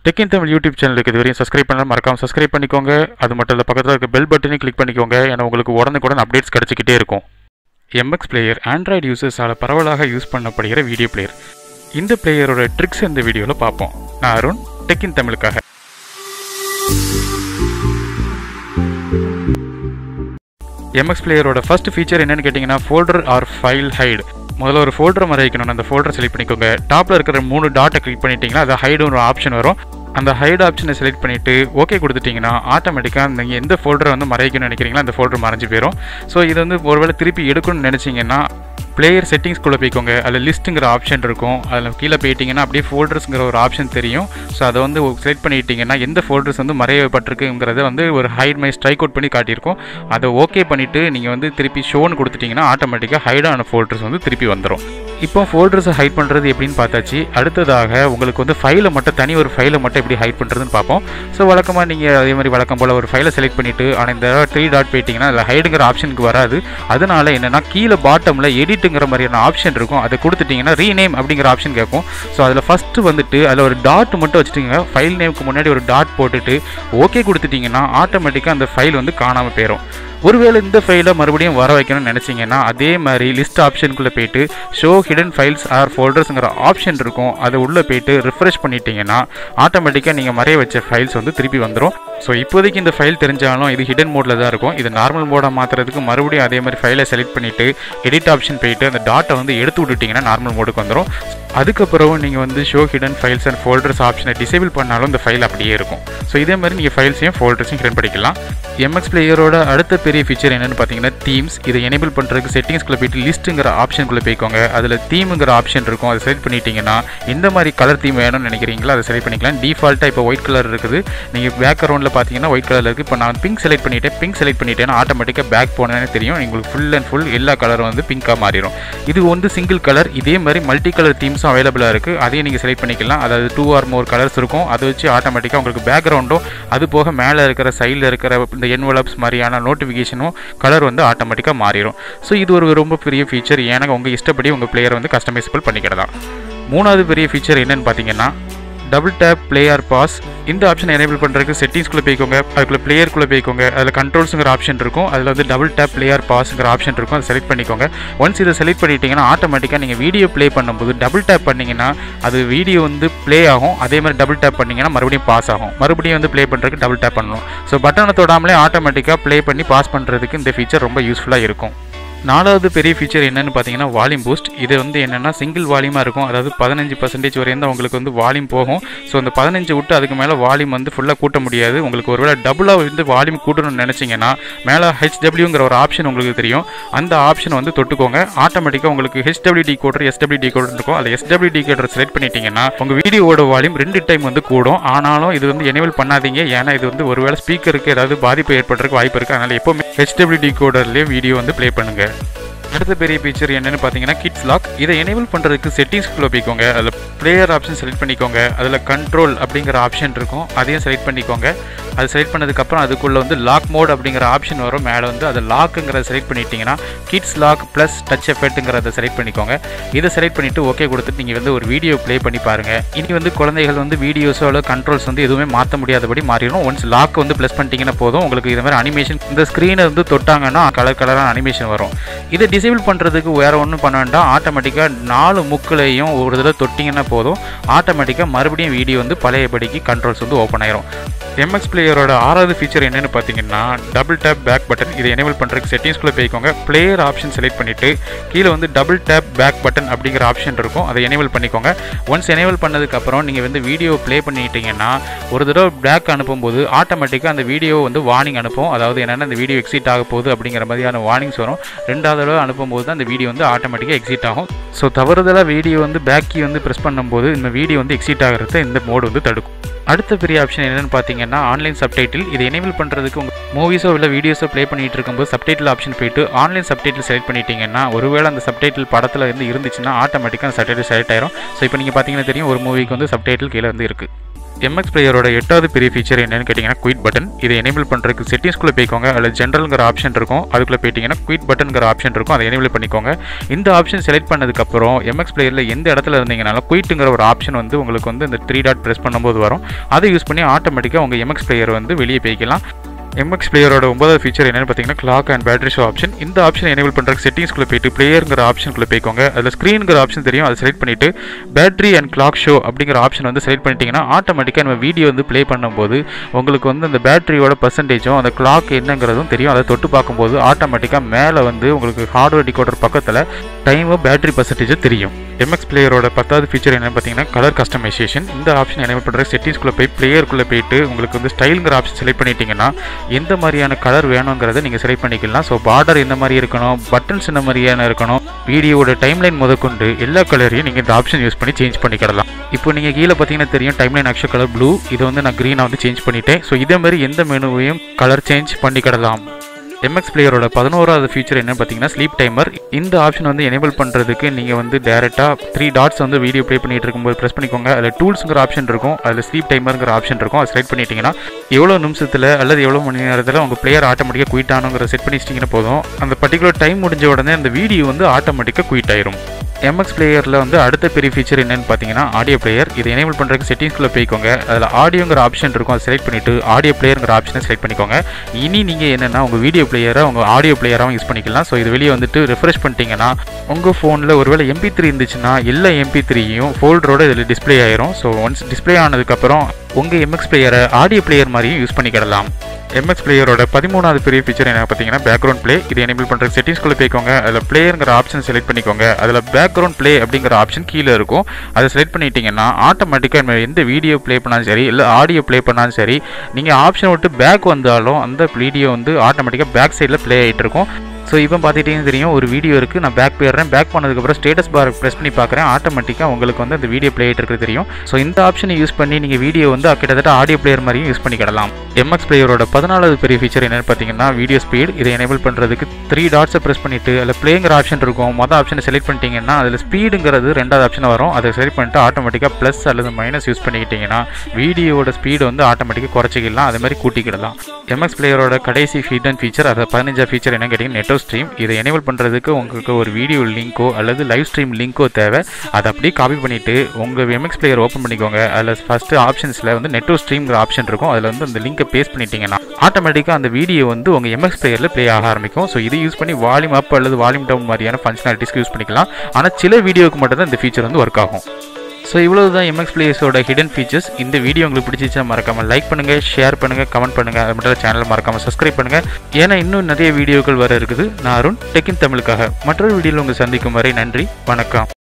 tech இன் Tamil YouTube சேனலுக்கு இதுவரையும் subscribe பண்ணலாம் மறக்காம சப்ஸ்கிரைப் பண்ணிக்கோங்க அது மட்டும் இல்லை பக்கத்தில் இருக்க பெல் பட்டனையும் கிளிக் பண்ணிக்கோங்க ஏன்னா உங்களுக்கு உடனுக்குடன் அப்டேட்ஸ் கிடச்சிக்கிட்டே இருக்கும் எம்எக்ஸ் பிளேயர் ஆண்ட்ராய்டு யூசர்ஸால் பரவலாக யூஸ் பண்ணப்படுகிற வீடியோ பிளேயர் இந்த பிளேயரோட ட்ரிக்ஸ் இந்த வீடியோவில் பார்ப்போம் நான் அருண் டெக் இன் தமிழுக்காக எம்எக்ஸ் பிளேயரோட ஃபர்ஸ்ட் ஃபீச்சர் என்னன்னு கேட்டிங்கன்னா ஃபோல்டர் ஆர் ஃபைல் ஹைடு முதல்ல ஒரு ஃபோல்டர் மாதிரி வைக்கணும் அந்த ஃபோல்டர் செலக்ட் பண்ணிக்கோங்க டாப்பில் இருக்கிற மூணு டாட்டை கிளிக் பண்ணிட்டீங்கன்னா அது ஹைடு ஒரு ஆப்ஷன் வரும் அந்த ஹைட் ஆப்ஷனை செலக்ட் பண்ணிவிட்டு ஓகே கொடுத்துட்டிங்கன்னா ஆட்டோமேட்டிக்காக நீங்கள் எந்த ஃபோல்டரை வந்து மறைக்கணும்னு நினைக்கிறீங்களோ அந்த ஃபோல்டர் மறைஞ்சு போயிடும் ஸோ இது வந்து ஒருவேளை திருப்பி எடுக்கணும்னு நினச்சிங்கன்னா பிளேயர் செட்டிங்ஸ்குள்ளே போய்க்கோங்க அதில் லிஸ்ட்டுங்கிற ஆப்ஷன் இருக்கும் அதில் கீழே போயிட்டீங்கன்னா அப்படியே ஃபோல்டர்ஸுங்கிற ஒரு ஆப்ஷன் தெரியும் ஸோ அதை வந்து செலக்ட் பண்ணிட்டீங்கன்னா எந்த ஃபோல்டர்ஸ் வந்து மறையப்பட்டிருக்குங்கிறத வந்து ஒரு ஹைட் மை ஸ்ட்ரைக் அவுட் பண்ணி காட்டியிருக்கும் அதை ஓகே பண்ணிவிட்டு நீங்கள் வந்து திருப்பி ஷோன்னு கொடுத்துட்டிங்கன்னா ஆட்டோமேட்டிக்காக ஹைடான ஃபோல்டர்ஸ் வந்து திருப்பி வந்துடும் இப்போ ஃபோல்டர்ஸை ஹைட் பண்ணுறது எப்படின்னு பார்த்தாச்சு அடுத்ததாக உங்களுக்கு வந்து ஃபைலை மட்டும் தனி ஒரு ஃபைலை மட்டும் எப்படி ஹைட் பண்ணுறதுன்னு பார்ப்போம் ஸோ வழக்கமாக நீங்கள் அதே மாதிரி வழக்கம் போல் ஒரு ஃபைலை செலக்ட் பண்ணிவிட்டு ஆனால் இந்த த்ரீ டாட் போயிட்டீங்கன்னா அதில் ஹைடுங்கிற ஆப்ஷனுக்கு வராது அதனால என்னென்னா கீழே பாட்டமில் எடிட்டுங்கிற மாதிரியான ஆப்ஷன் இருக்கும் அதை கொடுத்துட்டிங்கன்னா ரீநேம் அப்படிங்கிற ஆப்ஷன் கேட்கும் ஸோ அதில் ஃபஸ்ட்டு வந்துட்டு அதில் ஒரு டாட் மட்டும் வச்சுட்டிங்க ஃபைல் நேமுக்கு முன்னாடி ஒரு டாட் போட்டுட்டு ஓகே கொடுத்துட்டிங்கன்னா ஆட்டோமேட்டிக்காக அந்த ஃபைல் வந்து காணாமல் போயிடும் ஒருவேளை இந்த ஃபைலை மறுபடியும் வர வைக்கணும்னு நினச்சிங்கன்னா அதே மாதிரி லிஸ்ட் ஆப்ஷனுக்குள்ளே போயிட்டு ஷோ ஹிடன் ஃபைல்ஸ் ஆர் ஃபோல்டர்ஸுங்கிற ஆப்ஷன் இருக்கும் அதை உள்ளே போயிட்டு ரிஃப்ரெஷ் பண்ணிட்டீங்கன்னா ஆட்டோமேட்டிக்காக நீங்கள் மறைய வச்ச ஃபைல்ஸ் வந்து திருப்பி வந்துடும் ஸோ இப்போதைக்கு இந்த ஃபைல் தெரிஞ்சாலும் இது ஹிடன் மோடில் தான் இருக்கும் இது நார்மல் மோடாக மாற்றுறதுக்கு மறுபடியும் அதே மாதிரி ஃபைலை செலக்ட் பண்ணிவிட்டு எடிட் ஆப்ஷன் போயிட்டு அந்த டாட்டை வந்து எடுத்து விட்டுட்டிங்கன்னா நார்மல் மோடுக்கு வந்துடும் அதுக்கப்புறம் நீங்கள் வந்து show hidden files and folders ஆப்ஷனை டிசேபிள் பண்ணாலும் இந்த ஃபைல் அப்படியே இருக்கும் ஸோ இதே மாதிரி நீங்கள் ஃபைல்ஸையும் ஃபோல்டர்ஸையும் ஹிடன் படிக்கலாம் எம்எக்ஸ் பிளேயரோட அடுத்த பெரிய ஃபீச்சர் என்னென்னு பார்த்தீங்கன்னா தீம்ஸ் இதை எனேபிள் பண்ணுறதுக்கு செட்டிங்ஸ்குள்ளே போயிட்டு லிஸ்ட்டுங்கிற ஆப்ஷனுக்குள்ளே போய்க்கோங்க அதில் தீமுங்கிற ஆப்ஷன் இருக்கும் அதை செலக்ட் பண்ணிட்டீங்கன்னா எந்த மாதிரி கலர் தீம் வேணும்னு நினைக்கிறீங்களோ அதை செலக்ட் பண்ணிக்கலாம் டிஃபால்ட்டாக இப்போ ஒயிட் கலர் இருக்குது நீங்கள் பேக்ரவுண்டில் பார்த்தீங்கன்னா ஒயிட் கலர் இருக்குது இப்போ நான் பிங்க் செலக்ட் பண்ணிவிட்டேன் பிங்க் செலக்ட் பண்ணிட்டேன்னா ஆட்டோமேட்டிக்காக பேக் போனேன்னு தெரியும் உங்களுக்கு ஃபுல் அண்ட் ஃபுல் எல்லா கலரும் வந்து பிங்காக மாறிடும் இது வந்து சிங்கிள் கலர் இதே மாதிரி மல்டி கலர் தீம்ஸும் அவைலபிளாக இருக்குது அதையும் நீங்கள் செலக்ட் பண்ணிக்கலாம் அதாவது டூ ஆர் மோர் கலர்ஸ் இருக்கும் அதை வச்சு ஆட்டோமேட்டிக்காக உங்களுக்கு பேக்ரவுண்டும் அது போக மேலே இருக்கிற சைடில் இருக்கிற இந்த என்வலப்ஸ் மாதிரியான நோட்டிஃபிகேஷனும் கலர் வந்து ஆட்டோமேட்டிக்காக மாறிடும் ஸோ இது ஒரு ரொம்ப பெரிய ஃபீச்சர் ஏன்னா உங்கள் இஷ்டப்படி உங்கள் பிளேயர் வந்து கஸ்டமைசபிள் பண்ணிக்கிடலாம் மூணாவது பெரிய ஃபீச்சர் என்னன்னு பார்த்தீங்கன்னா டபுள் டேப் பிளேயர் பாஸ் இந்த ஆப்ஷன் எனேபிள் பண்ணுறதுக்கு செட்டிங்ஸ்குள்ளே போய்க்கோங்க அதுக்குள்ளே பிளேயருக்குள்ளே போய்க்கோங்க அதில் கண்ட்ரோல்ஸுங்கிற ஆப்ஷன் இருக்கும் அதில் வந்து டபுள் டேப் பிளேயர் பாஸுங்கிற ஆப்ஷன் இருக்கும் அதை செலக்ட் பண்ணிக்கோங்க ஒன்ஸ் இதை செலக்ட் பண்ணிட்டீங்கன்னா ஆட்டோமேட்டிக்காக நீங்கள் வீடியோ ப்ளே பண்ணும்போது டபுள் டேப் பண்ணிங்கன்னா அது வீடியோ வந்து ப்ளே ஆகும் அதே மாதிரி டபுள் டேப் பண்ணிங்கன்னா மறுபடியும் பாஸ் ஆகும் மறுபடியும் வந்து ப்ளே பண்ணுறதுக்கு டபுள் டேப் பண்ணணும் ஸோ பட்டனை தொடாமலே ஆட்டோமேட்டிக்காக ப்ளே பண்ணி பாஸ் பண்ணுறதுக்கு இந்த ஃபீச்சர் ரொம்ப யூஸ்ஃபுல்லாக இருக்கும் நாலாவது பெரிய ஃபீச்சர் என்னென்னு பார்த்தீங்கன்னா வால்யூம் பூஸ்ட் இது வந்து என்னென்னா சிங்கிள் வால்யூமாக இருக்கும் அதாவது பதினஞ்சு பர்சன்டேஜ் வரையும் தான் உங்களுக்கு வந்து வால்யூம் போகும் ஸோ அந்த பதினஞ்சு விட்டு அதுக்கு மேலே வால்யூம் வந்து ஃபுல்லாக கூட்ட முடியாது உங்களுக்கு ஒருவேளை டபுளாக வந்து வால்யூம் கூட்டணும்னு நினச்சிங்கன்னா மேலே ஹெச்டபிள்யூங்கிற ஒரு ஆப்ஷன் உங்களுக்கு தெரியும் அந்த ஆப்ஷன் வந்து தொட்டுக்கோங்க ஆட்டோமேட்டிக்காக உங்களுக்கு HW decoder SW decoder இருக்கும் அதில் எஸ்டபிள்யூ டி கோடர் செலக்ட் பண்ணிட்டீங்கன்னா உங்கள் வீடியோவோட வால்யூம் ரெண்டு டைம் வந்து கூடும் ஆனாலும் இது வந்து எனேபிள் பண்ணாதீங்க ஏன்னா இது வந்து ஒருவேளை ஸ்பீக்கருக்கு ஏதாவது பாதிப்பு ஏற்படுறதுக்கு வாய்ப்பு இருக்குது அதனால் எப்போவுமே ஹெச்டபிள்யூ டி கோடர்லேயே வீடியோ வந்து ப்ளே பண்ணுங்கள் அடுத்த பெரிய ஃபீச்சர் என்னென்னு பார்த்தீங்கன்னா கிட்ஸ் லாக் இதை எனேபிள் பண்ணுறதுக்கு செட்டிங்ஸ்குள்ளே போய்க்கோங்க அதில் பிளேயர் ஆப்ஷன் செலக்ட் பண்ணிக்கோங்க அதில் கண்ட்ரோல் அப்படிங்கிற ஆப்ஷன் இருக்கும் அதையும் செலக்ட் பண்ணிக்கோங்க அது செலக்ட் பண்ணதுக்கப்புறம் அதுக்குள்ளே வந்து லாக் மோட் அப்படிங்கிற ஆப்ஷன் வரும் மேலே வந்து அதை லாக்குங்கிறத செலக்ட் பண்ணிட்டீங்கன்னா கிட்ஸ் லாக் ப்ளஸ் டச் எஃபெக்ட்டுங்கிறத செலக்ட் பண்ணிக்கோங்க இதை செலக்ட் பண்ணிவிட்டு ஓகே கொடுத்துட்டு நீங்கள் வந்து ஒரு வீடியோ ப்ளே பண்ணி பாருங்கள் இனி வந்து குழந்தைகள் வந்து வீடியோஸோ அல்லது கண்ட்ரோல்ஸ் வந்து எதுவுமே மாற்ற முடியாதபடி மாறிடும் ஒன்ஸ் லாக் வந்து ப்ளஸ் பண்ணிட்டீங்கன்னா போதும் உங்களுக்கு இது மாதிரி அனிமேஷன் இந்த ஸ்க்ரீனை வந்து தொட்டாங்கன்னா கலர் கலரான அனிமேஷன் வரும் இதை டிசேபிள் பண்ணுறதுக்கு வேறு ஒன்றும் பண்ண வேண்டாம் ஆட்டோமேட்டிக்காக நாலு முக்குலையும் ஒரு தடவை தொட்டிங்கன்னா போதும் ஆட்டோமேட்டிக்காக மறுபடியும் வீடியோ வந்து பழையபடிக்கு கண்ட்ரோல்ஸ் வந்து ஓப்பன் ஆயிரும் எம்எக்ஸ் பிளேயரோட ஆறாவது ஃபீச்சர் என்னென்னு பார்த்தீங்கன்னா டபுள் டேப் பேக் பட்டன் இதை எனேபிள் பண்ணுறதுக்கு செட்டிங்ஸ்குள்ளே போய்க்கோங்க பிளேயர் ஆப்ஷன் செலக்ட் பண்ணிவிட்டு கீழே வந்து டபுள் டேப் பேக் பட்டன் அப்படிங்கிற ஆப்ஷன் இருக்கும் அதை எனேபிள் பண்ணிக்கோங்க ஒன்ஸ் எனேபிள் பண்ணதுக்கப்புறம் நீங்கள் வந்து வீடியோ ப்ளே பண்ணிட்டீங்கன்னா ஒரு தடவை பேக் அனுப்பும்போது ஆட்டோமேட்டிக்காக அந்த வீடியோ வந்து வார்னிங் அனுப்பும் அதாவது என்னென்னா அந்த வீடியோ எக்ஸிட் ஆக போகுது அப்படிங்கிற மாதிரியான வார்னிங்ஸ் வரும் ரெண்டாவது தடவை அனுப்பும்போது தான் அந்த வீடியோ வந்து ஆட்டோமேட்டிக்காக எக்ஸிட் ஆகும் ஸோ தவறுதலாக வீடியோ வந்து பேக்கி வந்து ப்ரெஸ் பண்ணும்போது இந்த வீடியோ வந்து எக்ஸிட் ஆகிறத இந்த மோடு வந்து தடுக்கும் அடுத்த பெரிய ஆப்ஷன் என்னென்னு பார்த்தீங்கன்னா ஆன்லைன் சப்டைட்டில் இதை எனேபிள் பண்ணுறதுக்கு உங்கள் மூவிஸோ இல்லை வீடியோஸோ ப்ளே பண்ணிட்டு இருக்கும்போது சப்டைட்டில் ஆப்ஷன் போயிட்டு ஆன்லைன் சப்டைட்டில் செலக்ட் பண்ணிட்டீங்கன்னா ஒருவேளை அந்த சப்டைட்டில் படத்தில் இருந்து இருந்துச்சுன்னா ஆட்டோமேட்டிக்காக அந்த சப்டைட்டில் செலக்ட் ஆயிரும் ஸோ இப்போ நீங்கள் பார்த்தீங்கன்னா தெரியும் ஒரு மூவிக்கு வந்து சப்டைட்டில் கீழே வந்து இருக்குது எம்எக்ஸ் பிளேயரோட எட்டாவது பெரிய ஃபீச்சர் என்னன்னு கேட்டிங்கன்னா குயிட் பட்டன் இதை எனேபிள் பண்ணுறதுக்கு செட்டிங்ஸ்குள்ளே போய்க்கோங்க அதில் ஜென்ரல்ங்கிற ஆப்ஷன் இருக்கும் அதுக்குள்ளே போயிட்டீங்கன்னா குயிட் பட்டன்கிற ஆப்ஷன் இருக்கும் அதை எனேபிள் பண்ணிக்கோங்க இந்த ஆப்ஷன் செலக்ட் பண்ணதுக்கப்புறம் எம்எக்ஸ் பிளேயரில் எந்த இடத்துல இருந்தீங்கனாலும் குயிட்டுங்கிற ஒரு ஆப்ஷன் வந்து உங்களுக்கு வந்து இந்த த்ரீ டாட் ப்ரெஸ் பண்ணும்போது வரும் அதை யூஸ் பண்ணி ஆட்டோமேட்டிக்காக உங்கள் எம்எக்ஸ் பிளேயர் வந்து வெளியே போய்க்கலாம் எம்எக்ஸ் பிளேயரோட ஒன்பதாவது ஃபீச்சர் என்னன்னு பார்த்தீங்கன்னா clock and battery show option இந்த ஆப்ஷன் எனேபிள் பண்ணுறதுக்கு செட்டிங்ஸ்குள்ளே போயிட்டு பிளேயருங்கிற ஆப்ஷனுக்குள்ளே போய்க்கோங்க அதில் ஸ்க்ரீனுங்கிற ஆப்ஷன் தெரியும் அதை செலக்ட் பண்ணிவிட்டு பேட்டரி அண்ட் கிளாக் ஷோ அப்படிங்கிற ஆப்ஷன் வந்து செலக்ட் பண்ணிட்டீங்கன்னா ஆட்டோமேட்டிக்காக நம்ம வீடியோ வந்து ப்ளே பண்ணும்போது உங்களுக்கு வந்து அந்த பேட்டரியோட பர்சன்டேஜும் அந்த கிளாக் என்னங்கிறதும் தெரியும் அதை தொட்டு பார்க்கும்போது ஆட்டோமேட்டிக்காக மேலே வந்து உங்களுக்கு ஹார்ட்வேர் டிகோடர் பக்கத்தில் டைமும் பேட்டரி பர்சன்டேஜும் தெரியும் எம்எக்ஸ் பிளேயரோட பத்தாவது ஃபீச்சர் என்னன்னு பார்த்தீங்கன்னா கலர் கஸ்டமைசேஷன் இந்த ஆப்ஷன் எனேபிள் பண்ணுற செட்டிங்ஸ்குள்ளே போய் பிளேயருக்குள்ளே போயிட்டு உங்களுக்கு வந்து ஸ்டைலுங்கிற ஆப்ஷன் செலக்ட் பண்ணிட்டீங்கன்னா எந்த மாதிரியான கலர் வேணுங்கிறத நீங்கள் செலக்ட் பண்ணிக்கலாம் ஸோ பார்டர் எந்த மாதிரி இருக்கணும் பட்டன்ஸ் என்ன மாதிரியான இருக்கணும் வீடியோவோட டைம்லைன் முதற்கொண்டு எல்லா கலரையும் நீங்கள் இந்த ஆப்ஷன் யூஸ் பண்ணி சேஞ்ச் பண்ணிக்கிடலாம் இப்போ நீங்கள் கீழே பார்த்தீங்கன்னா தெரியும் டைம்லைன் ஆக்ஷன் கலர் ப்ளூ இதை வந்து நான் க்ரீனாக வந்து சேஞ்ச் பண்ணிட்டேன் ஸோ இதே மாதிரி எந்த மெனுவையும் கலர் சேஞ்ச் பண்ணிக்கிடலாம் எம்எக்ஸ் பிளேயரோட பதினோராவது ஃபீச்சர் என்ன பார்த்தீங்கன்னா ஸ்லீப் டைமர் இந்த ஆப்ஷன் வந்து எனேபிள் பண்ணுறதுக்கு நீங்கள் வந்து டேரெக்டாக த்ரீ டாட்ஸ் வந்து வீடியோ ப்ளே பண்ணிட்டு இருக்கும்போது ப்ரெஸ் பண்ணிக்கோங்க அதில் டூல்ஸுங்கிற ஆப்ஷன் இருக்கும் அதில் ஸ்லீப் டைமருங்கிற ஆப்ஷன் இருக்கும் அதை செலக்ட் பண்ணிட்டீங்கன்னா எவ்வளோ நிமிஷத்தில் அல்லது எவ்வளோ மணி நேரத்தில் உங்கள் பிளேயர் ஆட்டோமேட்டிக்காக குயிட் ஆனுங்கிற செட் பண்ணி வச்சிட்டிங்கன்னா போதும் அந்த பர்டிகுலர் டைம் முடிஞ்ச உடனே அந்த வீடியோ வந்து ஆட்டோமேட்டிக்காக குயிட் ஆயிரும் எம்எக்ஸ் பிளேயரில் வந்து அடுத்த பெரிய ஃபீச்சர் என்னன்னு பார்த்தீங்கன்னா ஆடியோ பிளேயர் இதை எனேபிள் பண்ணுறதுக்கு செட்டிங்ஸ்குள்ளே போய்க்கோங்க அதில் ஆடியோங்கிற ஆப்ஷன் இருக்கும் அதை செலக்ட் பண்ணிவிட்டு ஆடியோ பிளேயருங்கிற ஆப்ஷனை செலக்ட் பண்ணிக்கோங்க இனி நீங்கள் என்னென்னா உங்கள் வீடியோ பிளேயரை உங்கள் ஆடியோ பிளேயராகவும் யூஸ் பண்ணிக்கலாம் ஸோ இது வெளியே வந்துட்டு ரெஃப்ரெஷ் பண்ணிட்டீங்கன்னா உங்கள் ஃபோனில் ஒருவேளை எம்பி த்ரீ இருந்துச்சுன்னா எல்லா எம்பி த்ரீயும் ஃபோல்டரோட இதில் டிஸ்ப்ளே ஆயிரும் ஸோ ஒன்ஸ் டிஸ்ப்ளே ஆனதுக்கப்புறம் உங்கள் எம்எக்ஸ் பிளேயரை ஆடியோ பிளேயர் மாதிரியும் யூஸ் பண்ணிக்கிடலாம் எம்எக்ஸ் பிளேயரோட பதிமூணாவது பெரிய ஃபீச்சர் என்ன பார்த்தீங்கன்னா பேக்ரவுண்ட் ப்ளே இது எனேபிள் பண்ணுற செட்டிங்ஸ்குள்ளே போய்க்கோங்க அதில் பிளேயருங்கிற ஆப்ஷன் செலக்ட் பண்ணிக்கோங்க அதில் பேக்ரவுண்ட் ப்ளே அப்படிங்கிற ஆப்ஷன் கீழே இருக்கும் அதை செலக்ட் பண்ணிட்டீங்கன்னா ஆட்டோமேட்டிக்காக நம்ம எந்த வீடியோ ப்ளே பண்ணாலும் சரி இல்லை ஆடியோ ப்ளே பண்ணாலும் சரி நீங்கள் ஆப்ஷன் விட்டு பேக் வந்தாலும் அந்த வீடியோ வந்து ஆட்டோமேட்டிக்காக பேக் சைடில் ப்ளே ஆகிட்டு இருக்கும் ஸோ இப்போ பார்த்துக்கிட்டே தெரியும் ஒரு வீடியோ இருக்குது நான் பேக் போயிடுறேன் பேக் பண்ணதுக்கப்புறம் ஸ்டேட்டஸ் பார் ப்ரெஸ் பண்ணி பார்க்குறேன் ஆட்டோமேட்டிக்காக உங்களுக்கு வந்து அந்த வீடியோ ப்ளே ஆகிட்டு தெரியும் ஸோ இந்த ஆப்ஷனை யூஸ் பண்ணி நீங்கள் வீடியோ வந்து கிட்டத்தட்ட ஆடியோ பிளேயர் மாதிரியும் யூஸ் பண்ணிக்கிடலாம் எம்எக்ஸ் பிளேயரோட பதினாலாவது பெரிய ஃபீச்சர் என்னென்னு பார்த்தீங்கன்னா வீடியோ ஸ்பீட் இதை எனேபிள் பண்ணுறதுக்கு த்ரீ டாட்ஸை ப்ரெஸ் பண்ணிவிட்டு அதில் பிளேங்கிற ஆப்ஷன் இருக்கும் மொதல் ஆப்ஷனை செலக்ட் பண்ணிட்டீங்கன்னா அதில் ஸ்பீடுங்கிறது ரெண்டாவது ஆப்ஷன் வரும் அதை செலக்ட் பண்ணிட்டு ஆட்டோமேட்டிக்காக ப்ளஸ் அல்லது மைனஸ் யூஸ் பண்ணிக்கிட்டிங்கன்னா வீடியோட ஸ்பீடு வந்து ஆட்டோமேட்டிக்காக குறைச்சிக்கலாம் அதே மாதிரி கூட்டிக்கிடலாம் எம்எக்ஸ் பிளேயரோட கடைசி ஃபீட் அண்ட் ஃபீச்சர் அதை பதினஞ்சா ஃபீச்சர் என்ன கேட்டிங்கன்னா நெட்டோ ஸ்ட்ரீம் இதை எனேபிள் பண்ணுறதுக்கு உங்களுக்கு ஒரு வீடியோ லிங்க்கோ அல்லது லைவ் ஸ்ட்ரீம் லிங்க்கோ தேவை அதை அப்படியே காப்பி பண்ணிவிட்டு உங்கள் எம்எக்ஸ் பிளேயர் ஓப்பன் பண்ணிக்கோங்க அதில் ஃபஸ்ட்டு ஆப்ஷன்ஸில் வந்து நெட்டோ ஸ்ட்ரீம்ங்கிற ஆப்ஷன் இருக்கும் அதில் வந்து அந்த லிங்கை பேஸ்ட் பண்ணிட்டீங்கன்னா ஆட்டோமேட்டிக்காக அந்த வீடியோ வந்து உங்கள் எம்எக்ஸ் பிளேயரில் ப்ளே ஆக ஆரம்பிக்கும் ஸோ இதை யூஸ் பண்ணி வால்யூம் அப் அல்லது வால்யூம் டவுன் மாதிரியான ஃபங்க்ஷனாலிட்டிஸ்க்கு யூஸ் பண்ணிக்கலாம் ஆனால் சில வீடியோவுக்கு மட்டும் தான் இந்த ஃபீச்சர் வந்து ஒர்க் ஆகும் ஸோ இவ்வளவு தான் எம்எக்ஸ் பிளேயர்ஸோட ஹிடன் ஃபீச்சர்ஸ் இந்த வீடியோ உங்களுக்கு பிடிச்சிச்சா மறக்காமல் லைக் பண்ணுங்கள் ஷேர் பண்ணுங்கள் கமெண்ட் பண்ணுங்கள் அது மட்டும் சேனல் மறக்காமல் சப்ஸ்கிரைப் பண்ணுங்கள் ஏன்னா இன்னும் நிறைய வீடியோக்கள் வர இருக்குது நான் அருண் டெக்கின் தமிழுக்காக மற்றொரு வீடியோவில் உங்கள் சந்திக்கும் வரை நன்றி வணக்கம்